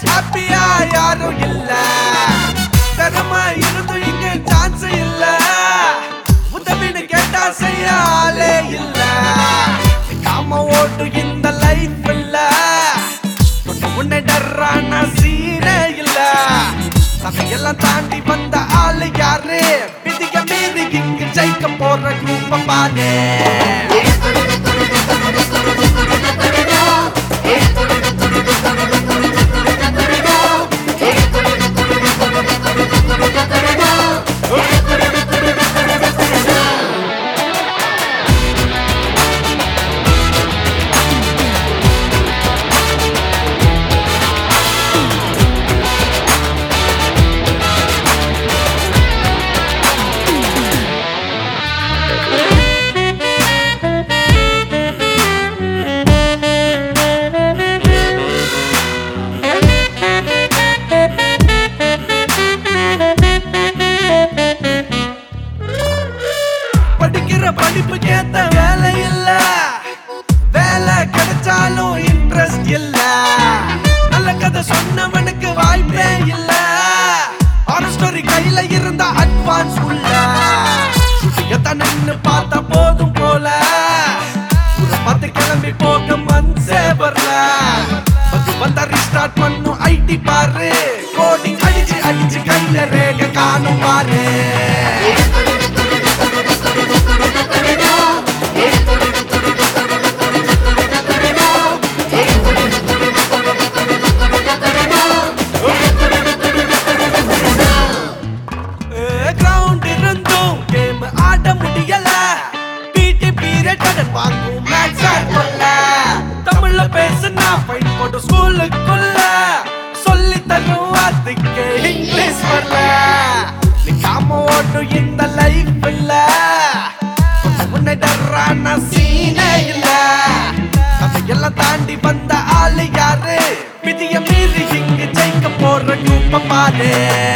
ஹாப்பியா யாரும் இல்ல திறமை இருந்தும் இங்க சான்ஸ் இல்ல உதவின்னு கேட்டா செய்ய ஆளே இல்ல காம ஓட்டு இந்த லைஃப் இல்ல தொட்ட உன்னை டர்றான சீனே இல்ல தன்னையெல்லாம் தாண்டி வந்த ஆளு யாரு விதிக்க மீறி இங்கு ஜெயிக்க போற குரூப்ப பாரு படிக்கிற படிப்புக்கு ஏத்த வேலை இல்ல வேலை கிடைச்சாலும் இன்ட்ரெஸ்ட் இல்ல நல்ல கதை சொன்னவனுக்கு வாய்ப்பே இல்ல ஆன ஸ்டோரி கையில இருந்தா அட்வான்ஸ் உள்ள சுட்டியத்தான் நின்னு பார்த்தா போதும் போல ஊரை பார்த்து கிளம்பி போக மனசே வரல வந்து வந்தா ரீஸ்டார்ட் பண்ணும் ஐடி பாரு கோடிங் அடிச்சு அடிச்சு கையில ரேக காணும் பாரு கிரவுண்ட் இருந்தும் கேம் ஆட முடியல பிடி பீரியட் கடன் வாங்கும் மேட்ச் ஆடல தமிழ்ல பேசுனா ஃபைட் போட்டு ஸ்கூலுக்குள்ள சொல்லி தரும் அதுக்கு இங்கிலீஷ் வரல நீ காம ஓட்டும் இந்த லைஃப் இல்ல உன்னை டர்றான சீனே இல்ல அதையெல்லாம் தாண்டி வந்த ஆளு யாரு விதிய மீறி இங்கு ஜெயிக்க போற குப்ப பாரு